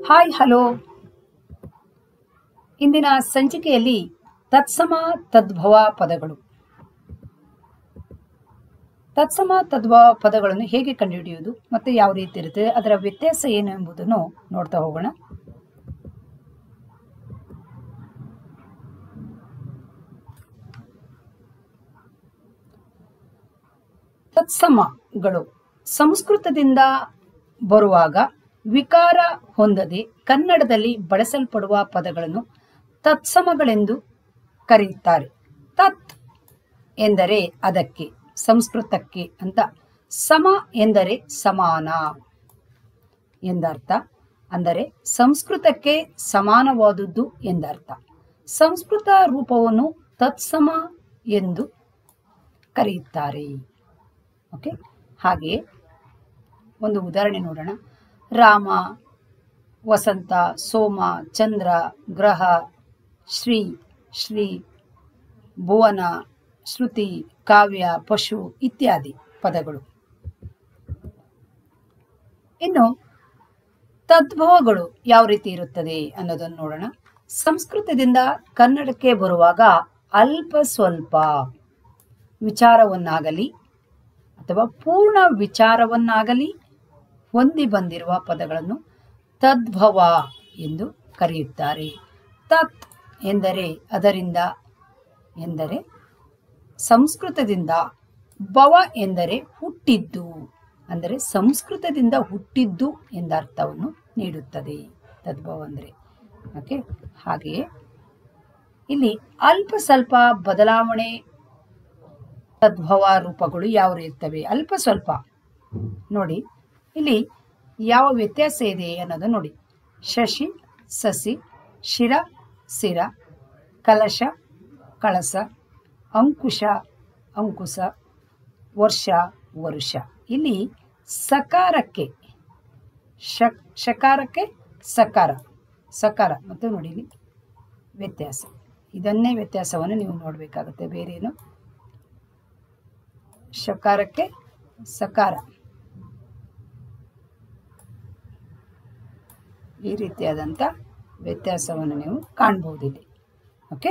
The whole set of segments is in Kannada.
ಹಾಯ್ ಹಲೋ ಇಂದಿನ ಸಂಚಿಕೆಯಲ್ಲಿ ತತ್ಸಮ ತದ್ಭವ ಪದಗಳು ತತ್ಸಮ ತದ್ಭವ ಪದಗಳನ್ನು ಹೇಗೆ ಕಂಡುಹಿಡಿಯುವುದು ಮತ್ತು ಯಾವ ರೀತಿ ಇರುತ್ತದೆ ಅದರ ವ್ಯತ್ಯಾಸ ಏನು ಎಂಬುದನ್ನು ನೋಡ್ತಾ ಹೋಗೋಣ ತತ್ಸಮಗಳು ಸಂಸ್ಕೃತದಿಂದ ಬರುವಾಗ ವಿಕಾರ ಹೊಂದದೆ ಕನ್ನಡದಲ್ಲಿ ಬಳಸಲ್ಪಡುವ ಪದಗಳನ್ನು ತತ್ಸಮಗಳೆಂದು ಕರೆಯುತ್ತಾರೆ ತತ್ ಎಂದರೆ ಅದಕ್ಕೆ ಸಂಸ್ಕೃತಕ್ಕೆ ಅಂತ ಸಮ ಎಂದರೆ ಸಮಾನ ಎಂದರ್ಥ ಅಂದರೆ ಸಂಸ್ಕೃತಕ್ಕೆ ಸಮಾನವಾದುದು ಎಂದರ್ಥ ಸಂಸ್ಕೃತ ರೂಪವನ್ನು ತತ್ಸಮ ಎಂದು ಕರೆಯುತ್ತಾರೆ ಓಕೆ ಹಾಗೆಯೇ ಒಂದು ಉದಾಹರಣೆ ನೋಡೋಣ ರಾಮ ವಸಂತ ಸೋಮ ಚಂದ್ರ ಗ್ರಹ ಶ್ರೀ ಶ್ರೀ ಭುವನ ಶ್ರುತಿ ಕಾವ್ಯ ಪಶು ಇತ್ಯಾದಿ ಪದಗಳು ಇನ್ನು ತದ್ಭವಗಳು ಯಾವ ರೀತಿ ಇರುತ್ತದೆ ಅನ್ನೋದನ್ನು ನೋಡೋಣ ಸಂಸ್ಕೃತದಿಂದ ಕನ್ನಡಕ್ಕೆ ಬರುವಾಗ ಅಲ್ಪ ಸ್ವಲ್ಪ ವಿಚಾರವನ್ನಾಗಲಿ ಅಥವಾ ಪೂರ್ಣ ವಿಚಾರವನ್ನಾಗಲಿ ಹೊಂದಿ ಬಂದಿರುವ ಪದಗಳನ್ನು ತದ್ಭವ ಎಂದು ಕರೆಯುತ್ತಾರೆ ತತ್ ಎಂದರೆ ಅದರಿಂದ ಎಂದರೆ ಸಂಸ್ಕೃತದಿಂದ ಭವ ಎಂದರೆ ಹುಟ್ಟಿದ್ದು ಅಂದರೆ ಸಂಸ್ಕೃತದಿಂದ ಹುಟ್ಟಿದ್ದು ಎಂದ ಅರ್ಥವನ್ನು ನೀಡುತ್ತದೆ ತದ್ಭವ ಅಂದರೆ ಓಕೆ ಹಾಗೆಯೇ ಇಲ್ಲಿ ಅಲ್ಪ ಸ್ವಲ್ಪ ಬದಲಾವಣೆ ತದ್ಭವ ರೂಪಗಳು ಯಾವ ಇರ್ತವೆ ಅಲ್ಪ ಸ್ವಲ್ಪ ನೋಡಿ ಇಲ್ಲಿ ಯಾವ ವ್ಯತ್ಯಾಸ ಇದೆ ಅನ್ನೋದು ನೋಡಿ ಶಶಿ ಸಸಿ ಶಿರ ಸಿರ ಕಲಶ ಕಳಸ ಅಂಕುಶ ಅಂಕುಶ ವರ್ಷ ವರುಷ ಇಲ್ಲಿ ಸಕಾರಕ್ಕೆ ಶ ಶಕಾರಕ್ಕೆ ಸಕಾರ ಸಕಾರ ಮತ್ತು ನೋಡಿ ಇಲ್ಲಿ ವ್ಯತ್ಯಾಸ ಇದನ್ನೇ ವ್ಯತ್ಯಾಸವನ್ನು ನೀವು ನೋಡಬೇಕಾಗುತ್ತೆ ಬೇರೇನು ಶಕಾರಕ್ಕೆ ಸಕಾರ ಈ ರೀತಿಯಾದಂಥ ವ್ಯತ್ಯಾಸವನ್ನು ನೀವು ಕಾಣ್ಬೋದು ಇಲ್ಲಿ ಓಕೆ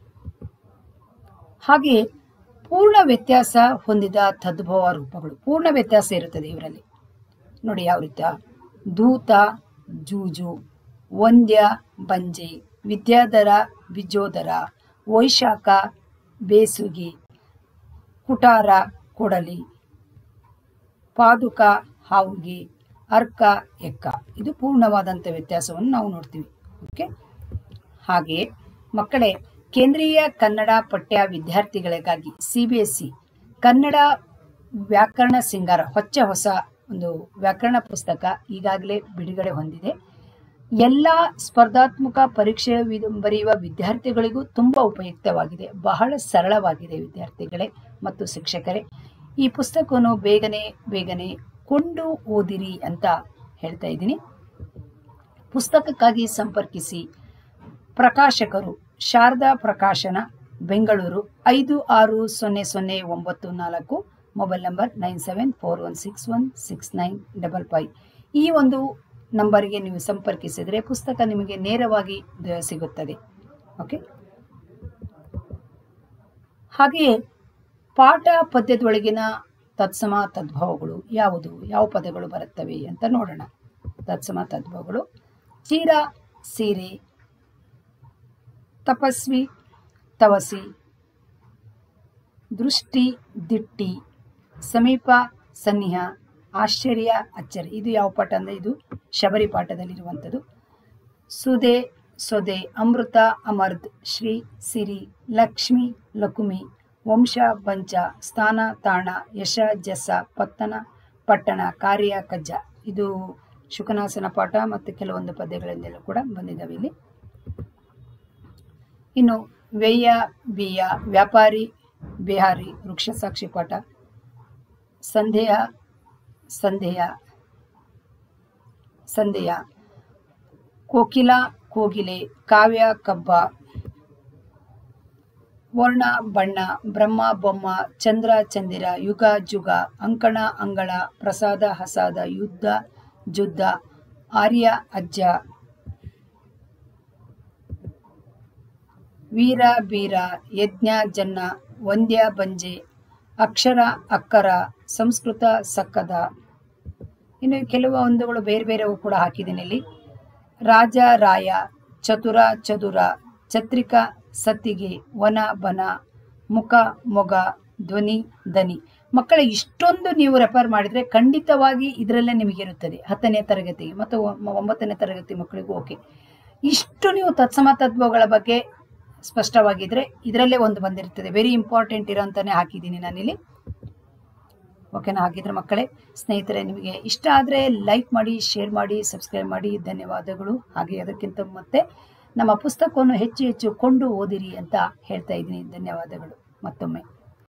ಹಾಗೆಯೇ ಪೂರ್ಣ ವ್ಯತ್ಯಾಸ ಹೊಂದಿದ ತದ್ಭವ ರೂಪಗಳು ಪೂರ್ಣ ವ್ಯತ್ಯಾಸ ಇರುತ್ತದೆ ಇವರಲ್ಲಿ ನೋಡಿ ಯಾವ ರೀತಿಯ ದೂತ ಜೂಜು ವಂದ್ಯ ಬಂಜೆ ವಿದ್ಯಾಧರ ವಿಜೋದರ ವೈಶಾಖ ಬೇಸುಗಿ ಕುಟಾರ ಕೊಡಲಿ ಪಾದುಕ ಹಾವುಗಿ ಅರ್ಕ ಎಕ್ಕ ಇದು ಪೂರ್ಣವಾದಂಥ ವ್ಯತ್ಯಾಸವನ್ನು ನಾವು ನೋಡ್ತೀವಿ ಓಕೆ ಹಾಗೆಯೇ ಮಕ್ಕಳೇ ಕೇಂದ್ರೀಯ ಕನ್ನಡ ಪಠ್ಯ ವಿದ್ಯಾರ್ಥಿಗಳಿಗಾಗಿ C B S C Kannada ವ್ಯಾಕರಣ ಸಿಂಗಾರ ಹೊಚ್ಚ ಹೊಸ ಒಂದು ವ್ಯಾಕರಣ ಪುಸ್ತಕ ಈಗಾಗಲೇ ಬಿಡುಗಡೆ ಹೊಂದಿದೆ ಎಲ್ಲ ಸ್ಪರ್ಧಾತ್ಮಕ ಪರೀಕ್ಷೆ ಬರೆಯುವ ವಿದ್ಯಾರ್ಥಿಗಳಿಗೂ ತುಂಬ ಉಪಯುಕ್ತವಾಗಿದೆ ಬಹಳ ಸರಳವಾಗಿದೆ ವಿದ್ಯಾರ್ಥಿಗಳೇ ಮತ್ತು ಶಿಕ್ಷಕರೇ ಈ ಪುಸ್ತಕವನ್ನು ಬೇಗನೆ ಬೇಗನೆ ಕೊಂಡು ಓದಿರಿ ಅಂತ ಹೇಳ್ತಾ ಇದ್ದೀನಿ ಪುಸ್ತಕಕ್ಕಾಗಿ ಸಂಪರ್ಕಿಸಿ ಪ್ರಕಾಶಕರು ಶಾರದಾ ಪ್ರಕಾಶನ ಬೆಂಗಳೂರು ಐದು ಆರು ಸೊನ್ನೆ ಸೊನ್ನೆ ಒಂಬತ್ತು ನಾಲ್ಕು mobile number nine seven four one six one six nine double five ಈ ಒಂದು ನಂಬರಿಗೆ ನೀವು ಸಂಪರ್ಕಿಸಿದರೆ ಪುಸ್ತಕ ನಿಮಗೆ ನೇರವಾಗಿ ಸಿಗುತ್ತದೆ ಓಕೆ ಹಾಗೆಯೇ ಪಾಠ ಪದ್ಯದೊಳಗಿನ ತತ್ಸಮ ತದ್ಭವಗಳು ಯಾವುದು ಯಾವ ಪದಗಳು ಬರುತ್ತವೆ ಅಂತ ನೋಡೋಣ ತತ್ಸಮ ತದ್ಭವಗಳು ಚೀರ ಸೀರೆ ತಪಸ್ವಿ ತವಸಿ ದೃಷ್ಟಿ ದಿಟ್ಟಿ ಸಮೀಪ ಸನ್ನಿಹ ಆಶ್ಚರ್ಯ ಅಚ್ಚರಿ ಇದು ಯಾವ ಪಾಠ ಅಂದರೆ ಇದು ಶಬರಿ ಪಾಠದಲ್ಲಿರುವಂಥದ್ದು ಸುದೆ ಸೊದೆ ಅಮೃತ ಅಮರ್ದ್ ಶ್ರೀ ಸಿರಿ ಲಕ್ಷ್ಮಿ ಲಕುಮಿ ವಂಶ ಪಂಚ ಸ್ಥಾನ ತಾಣ ಯಶ ಜಸ ಪತ್ತನ ಪಟ್ಟಣ ಕಾರ್ಯ ಕಜ್ಜ ಇದು ಶುಕನಾಸನ ಪಾಠ ಮತ್ತು ಕೆಲವೊಂದು ಪದ್ಯಗಳಿಂದಲೂ ಕೂಡ ಬಂದಿದ್ದಾವೆ ಇಲ್ಲಿ ಇನ್ನು ವ್ಯಯ ಬಿಯ ವ್ಯಾಪಾರಿ ಬಿಹಾರಿ ವೃಕ್ಷ ಸಾಕ್ಷಿ ಪಾಠ ಸಂದೇಹ ಸಂದೇಹ ಸಂದೇಹ ಕೋಕಿಲ ಕೋಗಿಲೆ ಕಾವ್ಯ ಕಬ್ಬ ವರ್ಣ ಬಣ್ಣ ಬ್ರಹ್ಮ ಬೊಮ್ಮ ಚಂದ್ರ ಚಂದಿರ ಯುಗ ಜುಗ ಅಂಕಣ ಅಂಗಳ ಪ್ರಸಾದ ಹಸಾದ ಯುದ್ಧ ಜುದ್ಧ ಆರ್ಯ ಅಜ್ಜ ವೀರ ಬೀರ ಯಜ್ಞ ಜನ್ನ ವಂದ್ಯ ಬಂಜೆ ಅಕ್ಷರ ಅಕ್ಕರ ಸಂಸ್ಕೃತ ಸಕ್ಕದ ಇನ್ನು ಕೆಲವು ಒಂದುಗಳು ಬೇರೆ ಬೇರೆವು ಕೂಡ ಹಾಕಿದ್ದೀನಿ ಇಲ್ಲಿ ರಾಜ ರಾಯ ಚತುರ ಚದುರ ಛತ್ರಿಕ ಸತ್ತಿಗೆ ವನ ಬನ ಮುಖ ಮೊಗ ಧ್ವನಿ ದನಿ ಮಕ್ಕಳ ಇಷ್ಟೊಂದು ನೀವು ರೆಫರ್ ಮಾಡಿದರೆ ಖಂಡಿತವಾಗಿ ಇದರಲ್ಲೇ ನಿಮಗಿರುತ್ತದೆ ಹತ್ತನೇ ತರಗತಿಗೆ ಮತ್ತು ಒ- ಒಂಬತ್ತನೇ ತರಗತಿ ಮಕ್ಕಳಿಗೂ ಓಕೆ ಇಷ್ಟು ನೀವು ತತ್ಸಮ ತತ್ವಗಳ ಬಗ್ಗೆ ಸ್ಪಷ್ಟವಾಗಿದ್ದರೆ ಇದರಲ್ಲೇ ಒಂದು ಬಂದಿರ್ತದೆ ವೆರಿ ಇಂಪಾರ್ಟೆಂಟ್ ಇರೋಂತಾನೆ ಹಾಕಿದ್ದೀನಿ ನಾನಿಲ್ಲಿ ಓಕೆನಾ ಹಾಗಿದ್ರೆ ಮಕ್ಕಳೇ ಸ್ನೇಹಿತರೆ ನಿಮಗೆ ಇಷ್ಟ ಆದರೆ ಲೈಕ್ ಮಾಡಿ ಶೇರ್ ಮಾಡಿ ಸಬ್ಸ್ಕ್ರೈಬ್ ಮಾಡಿ ಧನ್ಯವಾದಗಳು ಹಾಗೆ ಅದಕ್ಕಿಂತ ಮತ್ತೆ ನಮ್ಮ ಪುಸ್ತಕವನ್ನು ಹೆಚ್ಚು ಹೆಚ್ಚು ಕೊಂಡು ಓದಿರಿ ಅಂತ ಹೇಳ್ತಾ ಇದ್ದೀನಿ ಧನ್ಯವಾದಗಳು ಮತ್ತೊಮ್ಮೆ